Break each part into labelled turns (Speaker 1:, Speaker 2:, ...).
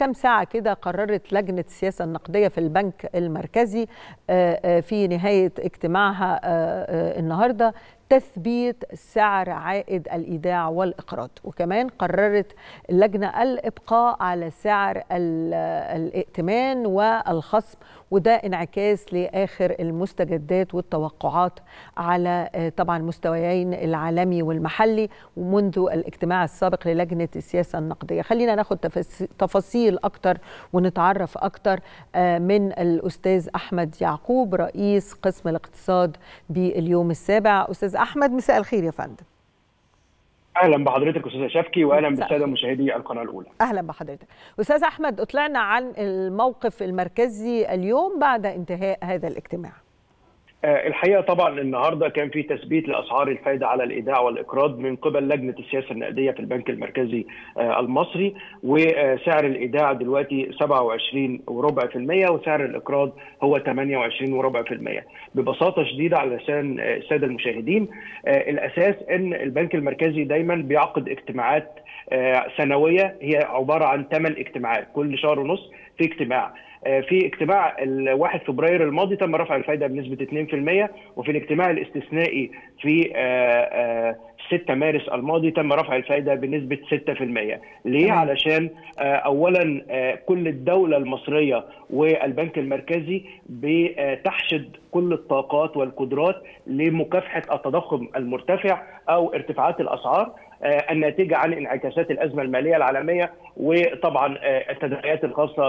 Speaker 1: كام ساعة كده قررت لجنة السياسة النقدية في البنك المركزي في نهاية اجتماعها النهاردة تثبيت سعر عائد الايداع والاقراض وكمان قررت اللجنه الابقاء على سعر الائتمان والخصم وده انعكاس لاخر المستجدات والتوقعات على طبعا مستويين العالمي والمحلي ومنذ الاجتماع السابق للجنه السياسه النقديه خلينا ناخد تفاصيل اكتر ونتعرف اكتر من الاستاذ احمد يعقوب رئيس قسم الاقتصاد باليوم السابع استاذ احمد مساء الخير يا فندم
Speaker 2: اهلا بحضرتك استاذه شفكي واهلا بالساده مشاهدي القناه الاولى
Speaker 1: اهلا بحضرتك استاذ احمد اطلعنا عن الموقف المركزي اليوم بعد انتهاء هذا الاجتماع
Speaker 2: الحقيقه طبعا النهارده كان في تثبيت لاسعار الفائده على الايداع والاقراض من قبل لجنه السياسه النقديه في البنك المركزي المصري وسعر الايداع دلوقتي 27 وربع في المية وسعر الاقراض هو 28 وربع في المية ببساطه شديده علشان الساده المشاهدين الاساس ان البنك المركزي دايما بيعقد اجتماعات سنويه هي عباره عن 8 اجتماعات كل شهر ونص في اجتماع في اجتماع ال 1 فبراير الماضي تم رفع الفائده بنسبه 2% وفي الاجتماع الاستثنائي في 6 مارس الماضي تم رفع الفائده بنسبه 6%، ليه؟ علشان اولا كل الدوله المصريه والبنك المركزي بتحشد كل الطاقات والقدرات لمكافحه التضخم المرتفع او ارتفاعات الاسعار الناتجه عن انعكاسات الازمه الماليه العالميه وطبعا التداعيات الخاصه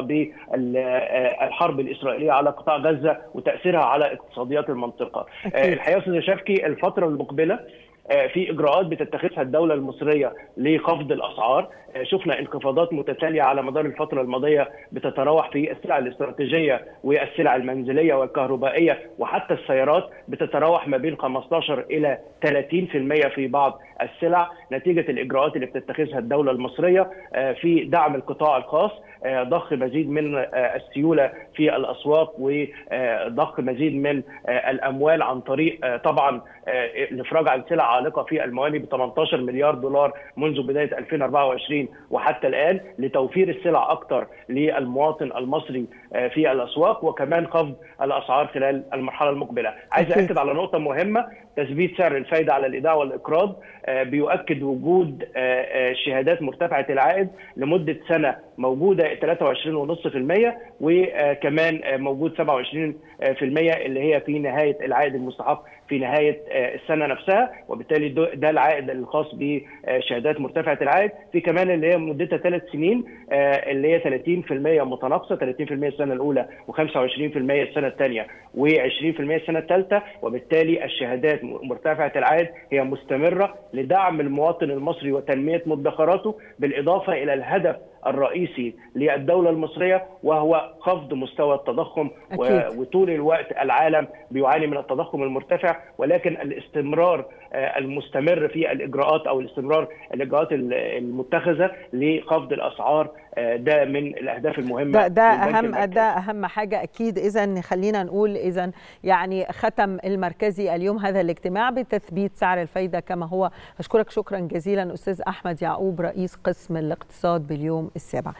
Speaker 2: بالحرب الاسرائيليه على قطاع غزه وتاثيرها على اقتصاديات المنطقه. أكيد. الحقيقه استاذ شفكي الفتره المقبله في اجراءات بتتخذها الدوله المصريه لخفض الاسعار شفنا انخفاضات متتاليه على مدار الفتره الماضيه بتتراوح في السلع الاستراتيجيه والسلع المنزليه والكهربائيه وحتى السيارات بتتراوح ما بين 15 الى 30% في بعض السلع نتيجه الاجراءات اللي بتتخذها الدوله المصريه في دعم القطاع الخاص ضخ مزيد من السيوله في الاسواق وضخ مزيد من الاموال عن طريق طبعا الافراج عن سلع عالقه في المواني ب 18 مليار دولار منذ بدايه 2024 وحتى الان لتوفير السلع اكثر للمواطن المصري في الاسواق وكمان خفض الاسعار خلال المرحله المقبله. عايز اكد على نقطه مهمه تثبيت سعر الفائده على الايداع والاقراض بيؤكد وجود شهادات مرتفعه العائد لمده سنه موجوده 23.5% وكمان موجود 27% اللي هي في نهايه العائد المستحق في نهايه السنه نفسها وبالتالي ده العائد الخاص بشهادات مرتفعه العائد في كمان اللي هي مدتها ثلاث سنين اللي هي 30% متناقصه 30% السنه الاولى و25% السنه الثانيه و20% السنه الثالثه وبالتالي الشهادات مرتفعه العائد هي مستمره لدعم المواطن المصري وتنميه مدخراته بالاضافه الى الهدف الرئيسي للدولة المصرية وهو خفض مستوى التضخم أكيد. وطول الوقت العالم بيعاني من التضخم المرتفع ولكن الاستمرار المستمر في الإجراءات أو الاستمرار الإجراءات المتخذة لخفض الأسعار ده من الأهداف المهمة
Speaker 1: ده, ده أهم ده أهم حاجة أكيد إذا خلينا نقول إذا يعني ختم المركزي اليوم هذا الاجتماع بتثبيت سعر الفايدة كما هو أشكرك شكرا جزيلا أستاذ أحمد يعقوب رئيس قسم الاقتصاد باليوم السابع